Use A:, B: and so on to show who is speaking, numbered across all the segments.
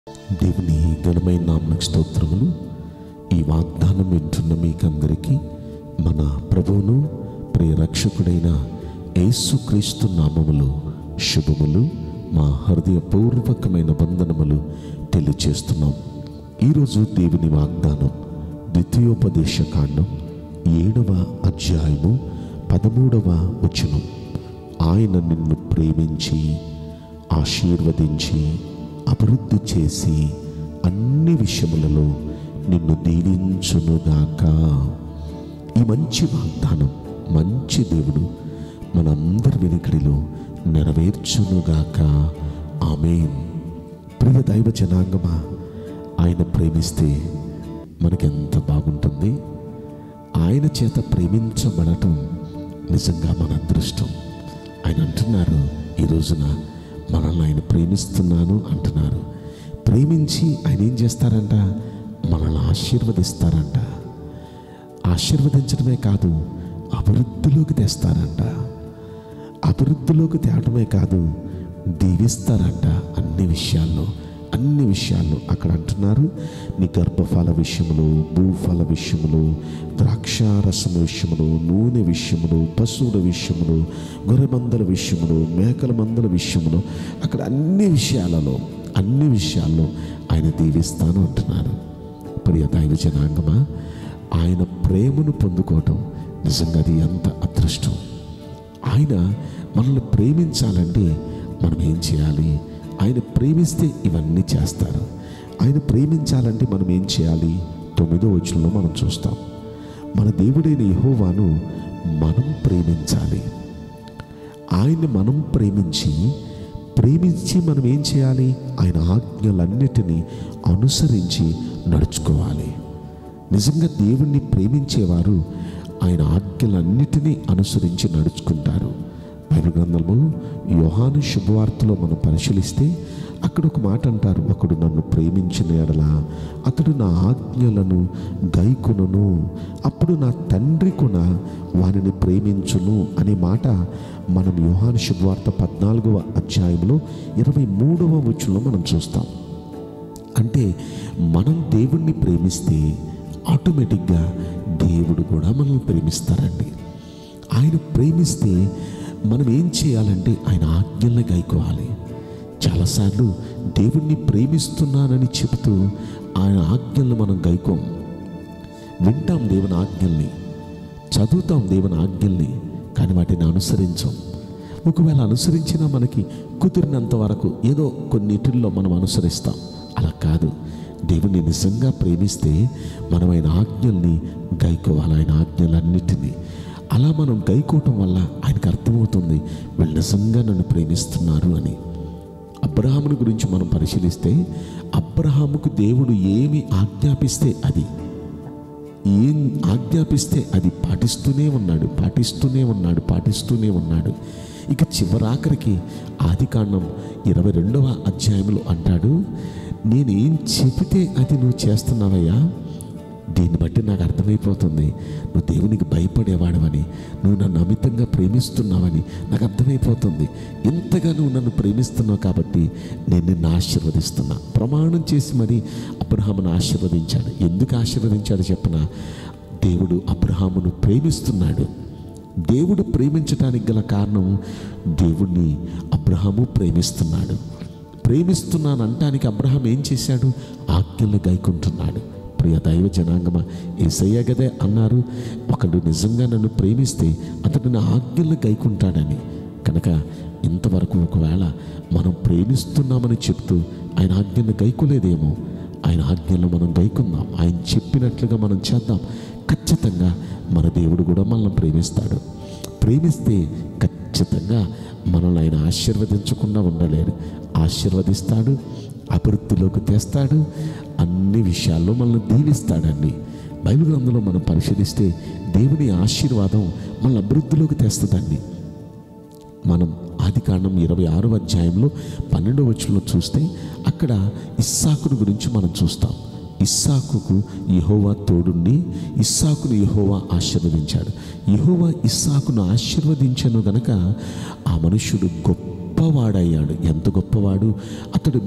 A: దేవుని ఘనమైన నామకు స్తోత్రములు ఈ వాగ్దానం వింటున్న మీకందరికీ మన ప్రభువును ప్రియ రక్షకుడైన యేసుక్రీస్తు నామములు శుభములు మా హృదయపూర్వకమైన వందనములు తెలియచేస్తున్నాం ఈరోజు దేవుని వాగ్దానం ద్వితీయోపదేశ కాండం ఏడవ అధ్యాయము పదమూడవ వచనం ఆయన నిన్ను ప్రేమించి ఆశీర్వదించి అభివృద్ధి చేసి అన్ని విషయములలో నిన్ను దీవించునుగాక ఈ మంచి వాగ్దానం మంచి దేవుడు మనందరి వెనుకడిలో నెరవేర్చునుగాక ఆమెన్ ప్రియ దైవ జనాంగమా ఆయన ప్రేమిస్తే మనకెంత బాగుంటుంది ఆయన చేత ప్రేమించబడటం నిజంగా మన అదృష్టం ఆయన అంటున్నారు ఈ రోజున మనల్ని ఆయన ప్రేమిస్తున్నాను అంటున్నారు ప్రేమించి ఆయన ఏం చేస్తారంట మనల్ని ఆశీర్వదిస్తారంట ఆశీర్వదించడమే కాదు అభివృద్ధిలోకి తెస్తారంట అభివృద్ధిలోకి తేవటమే కాదు దీవిస్తారంట అన్ని విషయాల్లో అన్ని విషయాల్లో అక్కడ అంటున్నారు నీ గర్భఫల విషయములు భూఫల విషయములు ద్రాక్షారసము విషయములు నూనె విషయములు పశువుల విషయములు గొర్రె మందల విషయములు మేకల మందల విషయములు అక్కడ అన్ని విషయాలలో అన్ని విషయాల్లో ఆయన దీవిస్తాను అంటున్నారు ప్రియ దైవ జనాంగమా ఆయన ప్రేమను పొందుకోవటం నిజంగా అది ఎంత అదృష్టం ఆయన మనల్ని ప్రేమించాలంటే మనం ఏం చేయాలి ఆయన ప్రేమిస్తే ఇవన్నీ చేస్తారు ఆయన ప్రేమించాలంటే మనం ఏం చేయాలి తొమ్మిదో వచనంలో మనం చూస్తాం మన దేవుడైన యెహోవాను మనం ప్రేమించాలి ఆయన్ని మనం ప్రేమించి ప్రేమించి మనం ఏం చేయాలి ఆయన ఆజ్ఞలన్నిటినీ అనుసరించి నడుచుకోవాలి నిజంగా దేవుణ్ణి ప్రేమించేవారు ఆయన ఆజ్ఞలన్నిటినీ అనుసరించి నడుచుకుంటారు బైబిల్ గ్రంథము యోహాను శుభవార్తలో మనం పరిశీలిస్తే అక్కడ ఒక మాట అంటారు ఒకడు నన్ను ప్రేమించిన ఎడల అతడు నా ఆజ్ఞలను గైకొనును అప్పుడు నా తండ్రి కూడా వారిని ప్రేమించును అనే మాట మనం యోహాను శుభవార్త పద్నాలుగవ అధ్యాయంలో ఇరవై మూడవ వచ్చులో మనం చూస్తాం అంటే మనం దేవుణ్ణి ప్రేమిస్తే ఆటోమేటిక్గా దేవుడు కూడా మనల్ని ప్రేమిస్తారండి ఆయన ప్రేమిస్తే మనం ఏం చేయాలంటే ఆయన ఆజ్ఞల్ని గైకోవాలి చాలాసార్లు దేవుణ్ణి ప్రేమిస్తున్నానని చెబుతూ ఆయన ఆజ్ఞలను మనం గైకోం వింటాం దేవుని ఆజ్ఞల్ని చదువుతాం దేవుని ఆజ్ఞల్ని కానీ వాటిని అనుసరించం ఒకవేళ అనుసరించినా మనకి కుదిరినంత వరకు ఏదో కొన్నిటిల్లో మనం అనుసరిస్తాం అలా కాదు దేవుణ్ణి నిజంగా ప్రేమిస్తే మనం ఆయన ఆజ్ఞల్ని గైకోవాలి ఆయన ఆజ్ఞలన్నిటినీ అలా మనం గైకోవటం వల్ల ఆయనకు అర్థమవుతుంది వీళ్ళు నిజంగా నన్ను ప్రేమిస్తున్నారు అని అబ్రహాముని గురించి మనం పరిశీలిస్తే అబ్రహాముకు దేవుడు ఏమి ఆజ్ఞాపిస్తే అది ఏం ఆజ్ఞాపిస్తే అది పాటిస్తూనే ఉన్నాడు పాటిస్తూనే ఉన్నాడు పాటిస్తూనే ఉన్నాడు ఇక చివరాఖరికి ఆది కాండం ఇరవై రెండవ అధ్యాయంలో అంటాడు నేనేం చెబితే అది నువ్వు చేస్తున్నావయ్యా దీన్ని బట్టి నాకు అర్థమైపోతుంది నువ్వు దేవునికి భయపడేవాడవని నువ్వు నన్ను అమితంగా ప్రేమిస్తున్నావని నాకు అర్థమైపోతుంది ఇంతగా నువ్వు నన్ను ప్రేమిస్తున్నావు కాబట్టి నేను నిన్ను ఆశీర్వదిస్తున్నా ప్రమాణం చేసి మరి అబ్రహామును ఆశీర్వదించాడు ఎందుకు ఆశీర్వదించాడు చెప్పన దేవుడు అబ్రహామును ప్రేమిస్తున్నాడు దేవుడు ప్రేమించడానికి గల కారణం దేవుణ్ణి అబ్రహాము ప్రేమిస్తున్నాడు ప్రేమిస్తున్నాను అంటానికి అబ్రహాం ఏం చేశాడు ఆజ్ఞలు గైకుంటున్నాడు ప్రియ దైవ జనాంగమా ఏసయ్య గదే అన్నారు ఒకడు నిజంగా నన్ను ప్రేమిస్తే అతడు నా ఆజ్ఞలు గైకుంటాడని కనుక ఇంతవరకు ఒకవేళ మనం ప్రేమిస్తున్నామని చెప్తూ ఆయన ఆజ్ఞను గైకోలేదేమో ఆయన ఆజ్ఞలు మనం గైకుందాం ఆయన చెప్పినట్లుగా మనం చేద్దాం ఖచ్చితంగా మన దేవుడు కూడా మనల్ని ప్రేమిస్తాడు ప్రేమిస్తే ఖచ్చితంగా మనల్ని ఆయన ఆశీర్వదించకుండా ఉండలేడు ఆశీర్వదిస్తాడు అభివృద్ధిలోకి తెస్తాడు అన్ని విషయాల్లో మనల్ని దీవిస్తాడండి బైబిల్ గ్రంథంలో మనం పరిశీలిస్తే దేవుని ఆశీర్వాదం మన అభివృద్ధిలోకి తెస్తుందండి మనం ఆది కాండం ఇరవై ఆరో అధ్యాయంలో పన్నెండవ వచ్చంలో చూస్తే అక్కడ ఇస్సాకును గురించి మనం చూస్తాం ఇస్సాకుకు యహోవా తోడుండి ఇస్సాకును యహోవా ఆశీర్వదించాడు యహోవా ఇస్సాకును ఆశీర్వదించను గనక ఆ మనుష్యుడు గొప్ప గొప్పవాడయ్యాడు ఎంత గొప్పవాడు అతడు మిక్కిలి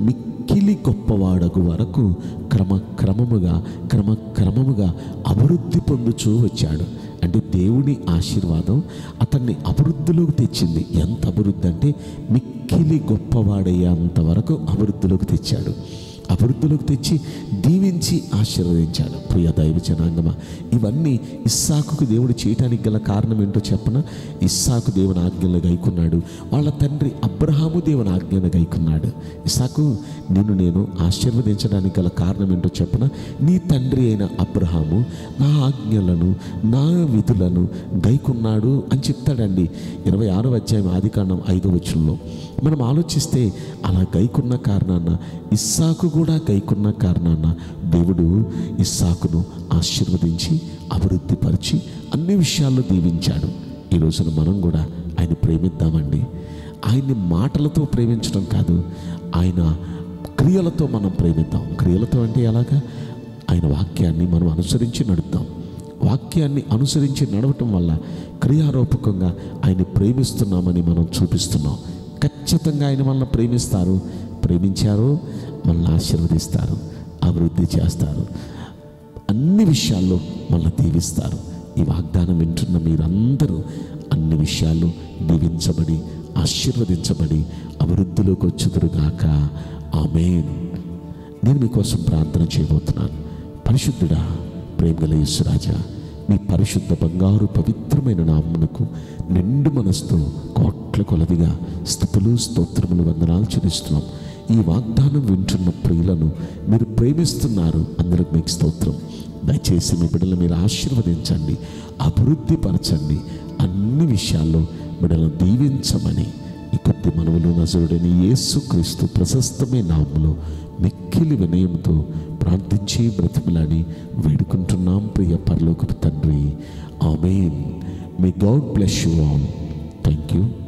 A: మిక్కిలి గొప్పవాడగు వరకు క్రమక్రమముగా క్రమక్రమముగా అభివృద్ధి పొందుచూ వచ్చాడు అంటే దేవుని ఆశీర్వాదం అతన్ని అభివృద్ధిలోకి తెచ్చింది ఎంత అభివృద్ధి అంటే మిక్కిలి గొప్పవాడయ్యేంత వరకు అభివృద్ధిలోకి తెచ్చాడు అభివృద్ధిలోకి తెచ్చి దీవించి ఆశీర్వదించాడు ప్రియ దైవ జనాంగమ ఇవన్నీ ఇస్సాకుకు దేవుడు చేయటానికి గల కారణం ఏంటో చెప్పన ఇస్సాకు దేవుని ఆజ్ఞలు గైకున్నాడు వాళ్ళ తండ్రి అబ్రహాము దేవుని ఆజ్ఞను గైకున్నాడు ఇస్సాకు నిన్ను నేను ఆశీర్వదించడానికి గల కారణం ఏంటో చెప్పన నీ తండ్రి అయిన అబ్రహాము నా ఆజ్ఞలను నా విధులను గైకున్నాడు అని చెప్తాడండి ఇరవై ఆరో అధ్యాయం ఆదికాండం ఐదో వచనంలో మనం ఆలోచిస్తే అలా గైకున్న కారణాన ఇస్సాకు కూడా గైకున్న కారణాన దేవుడు ఇస్సాకును ఆశీర్వదించి అభివృద్ధిపరిచి అన్ని విషయాల్లో దీవించాడు ఈ రోజున మనం కూడా ఆయన ప్రేమిద్దామండి ఆయన్ని మాటలతో ప్రేమించడం కాదు ఆయన క్రియలతో మనం ప్రేమిద్దాం క్రియలతో అంటే ఎలాగా ఆయన వాక్యాన్ని మనం అనుసరించి నడుద్దాం వాక్యాన్ని అనుసరించి నడవటం వల్ల క్రియారూపకంగా ఆయన్ని ప్రేమిస్తున్నామని మనం చూపిస్తున్నాం ఖచ్చితంగా ఆయన మనల్ని ప్రేమిస్తారు ప్రేమించారు మనల్ని ఆశీర్వదిస్తారు అభివృద్ధి చేస్తారు అన్ని విషయాల్లో మనల్ని దీవిస్తారు ఈ వాగ్దానం వింటున్న మీరందరూ అన్ని విషయాల్లో దీవించబడి ఆశీర్వదించబడి అభివృద్ధిలోకి వచ్చుదురుగాక ఆమెన్ నేను మీకోసం ప్రార్థన చేయబోతున్నాను పరిశుద్ధుడా ప్రేమగల యేసురాజా మీ పరిశుద్ధ బంగారు పవిత్రమైన నామ్మునకు నిండు మనసుతో కోట్ల కొలదిగా స్థుతులు స్తోత్రములు వందనాలు చెల్లిస్తున్నాం ఈ వాగ్దానం వింటున్న ప్రియులను మీరు ప్రేమిస్తున్నారు అందరికి మీకు స్తోత్రం దయచేసి మీ బిడ్డలు మీరు ఆశీర్వదించండి అభివృద్ధి పరచండి అన్ని విషయాల్లో బిడ్డలను దీవించమని ఈ కొద్ది మనవులు నజరుడని యేసుక్రీస్తు ప్రశస్తమైన నామములో మిక్కిలి వినయంతో ప్రార్థించి బ్రతిమలాడి వేడుకుంటున్నాం ప్రియ పరలోకపు తండ్రి amen may God bless you all thank you